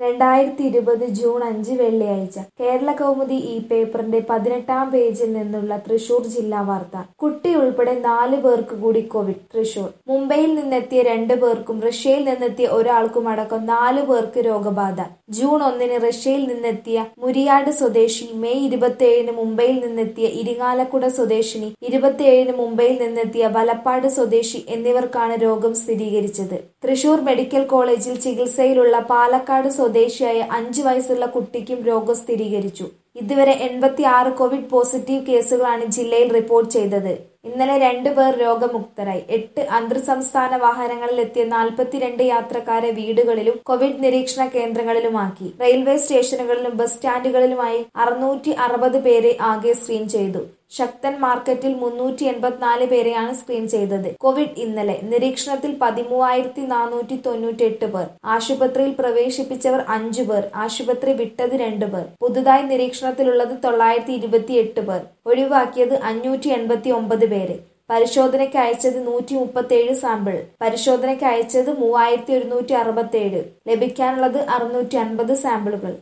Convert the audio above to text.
രണ്ടായിരത്തി ഇരുപത് ജൂൺ അഞ്ച് വെള്ളിയാഴ്ച കേരള കൗമുദി ഈ പേപ്പറിന്റെ പതിനെട്ടാം പേജിൽ നിന്നുള്ള തൃശൂർ ജില്ലാ വാർത്ത കുട്ടി ഉൾപ്പെടെ നാല് പേർക്ക് കൂടി കോവിഡ് തൃശൂർ മുംബൈയിൽ നിന്നെത്തിയ രണ്ട് പേർക്കും റഷ്യയിൽ നിന്നെത്തിയ ഒരാൾക്കും അടക്കം നാല് പേർക്ക് രോഗബാധ ജൂൺ ഒന്നിന് റഷ്യയിൽ നിന്നെത്തിയ മുരിയാട് സ്വദേശി മെയ് ഇരുപത്തിയേഴിന് മുംബൈയിൽ നിന്നെത്തിയ ഇരിങ്ങാലക്കുട സ്വദേശിനി ഇരുപത്തിയേഴിന് മുംബൈയിൽ നിന്നെത്തിയ വലപ്പാട് സ്വദേശി എന്നിവർക്കാണ് രോഗം സ്ഥിരീകരിച്ചത് തൃശൂർ മെഡിക്കൽ കോളേജിൽ ചികിത്സയിലുള്ള പാലക്കാട് സ്വദേശിയായ അഞ്ചു വയസ്സുള്ള കുട്ടിക്കും രോഗം സ്ഥിരീകരിച്ചു ഇതുവരെ എൺപത്തി ആറ് കോവിഡ് പോസിറ്റീവ് കേസുകളാണ് ജില്ലയിൽ റിപ്പോർട്ട് ചെയ്തത് ഇന്നലെ രണ്ടു പേർ രോഗമുക്തരായി എട്ട് അന്തർ സംസ്ഥാന വാഹനങ്ങളിൽ എത്തിയ നാൽപ്പത്തിരണ്ട് യാത്രക്കാരെ വീടുകളിലും കോവിഡ് നിരീക്ഷണ കേന്ദ്രങ്ങളിലുമാക്കി റെയിൽവേ സ്റ്റേഷനുകളിലും ബസ് സ്റ്റാൻഡുകളിലുമായി അറുന്നൂറ്റി അറുപത് പേരെ ആകെ സ്ക്രീൻ ചെയ്തു ശക്തൻ മാർക്കറ്റിൽ മുന്നൂറ്റി എൺപത്തിനാല് പേരെയാണ് സ്ക്രീൻ ചെയ്തത് കോവിഡ് ഇന്നലെ നിരീക്ഷണത്തിൽ പതിമൂവായിരത്തി നാനൂറ്റി തൊണ്ണൂറ്റി എട്ട് പേർ ആശുപത്രിയിൽ പ്രവേശിപ്പിച്ചവർ അഞ്ചു പേർ ആശുപത്രി വിട്ടത് രണ്ടു പേർ പുതുതായി നിരീക്ഷണത്തിലുള്ളത് തൊള്ളായിരത്തി ഇരുപത്തി എട്ട് പേർ ഒഴിവാക്കിയത് അഞ്ഞൂറ്റി എൺപത്തി ഒമ്പത് പേര് പരിശോധനയ്ക്ക് അയച്ചത് നൂറ്റി മുപ്പത്തേഴ് സാമ്പിൾ പരിശോധനയ്ക്ക് അയച്ചത് മൂവായിരത്തി ഒരുന്നൂറ്റി അറുപത്തേഴ് ലഭിക്കാനുള്ളത് അറുന്നൂറ്റി അൻപത് സാമ്പിളുകൾ